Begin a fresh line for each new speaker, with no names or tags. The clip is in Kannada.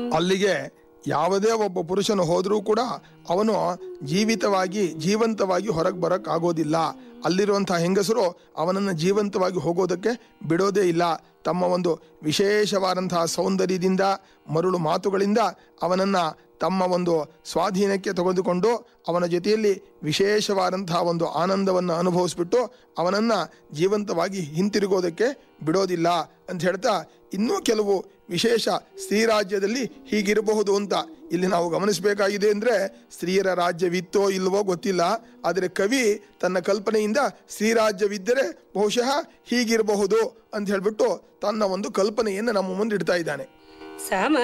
ಅಲ್ಲಿಗೆ ಯಾವುದೇ ಒಬ್ಬ ಪುರುಷನು ಹೋದರೂ ಕೂಡ ಅವನು ಜೀವಿತವಾಗಿ ಜೀವಂತವಾಗಿ ಹೊರಗೆ ಬರಕ್ ಆಗೋದಿಲ್ಲ ಅಲ್ಲಿರುವಂತಹ ಹೆಂಗಸರು ಅವನನ್ನು ಜೀವಂತವಾಗಿ ಹೋಗೋದಕ್ಕೆ ಬಿಡೋದೇ ಇಲ್ಲ ತಮ್ಮ ಒಂದು ವಿಶೇಷವಾದಂತಹ ಸೌಂದರ್ಯದಿಂದ ಮರುಳು ಮಾತುಗಳಿಂದ ಅವನನ್ನು ತಮ್ಮ ಒಂದು ಸ್ವಾಧೀನಕ್ಕೆ ತೆಗೆದುಕೊಂಡು ಅವನ ಜೊತೆಯಲ್ಲಿ ವಿಶೇಷವಾದಂತಹ ಒಂದು ಆನಂದವನ್ನು ಅನುಭವಿಸ್ಬಿಟ್ಟು ಅವನನ್ನು ಜೀವಂತವಾಗಿ ಹಿಂತಿರುಗೋದಕ್ಕೆ ಬಿಡೋದಿಲ್ಲ ಅಂತ ಹೇಳ್ತಾ ಇನ್ನೂ ಕೆಲವು ವಿಶೇಷ ಸ್ತ್ರೀ ರಾಜ್ಯದಲ್ಲಿ ಹೀಗಿರಬಹುದು ಅಂತ ಇಲ್ಲಿ ನಾವು ಗಮನಿಸಬೇಕಾಗಿದೆ ಅಂದರೆ ಸ್ತ್ರೀಯರ ರಾಜ್ಯವಿತ್ತೋ ಇಲ್ವೋ ಗೊತ್ತಿಲ್ಲ ಆದರೆ ಕವಿ ತನ್ನ ಕಲ್ಪನೆಯಿಂದ ಸ್ತ್ರೀ ರಾಜ್ಯವಿದ್ದರೆ ಬಹುಶಃ ಹೀಗಿರಬಹುದು ಅಂತ ಹೇಳ್ಬಿಟ್ಟು ತನ್ನ ಒಂದು ಕಲ್ಪನೆಯನ್ನು ನಮ್ಮ ಮುಂದೆ ಇಡ್ತಾ ಇದ್ದಾನೆ
ಸಾಮ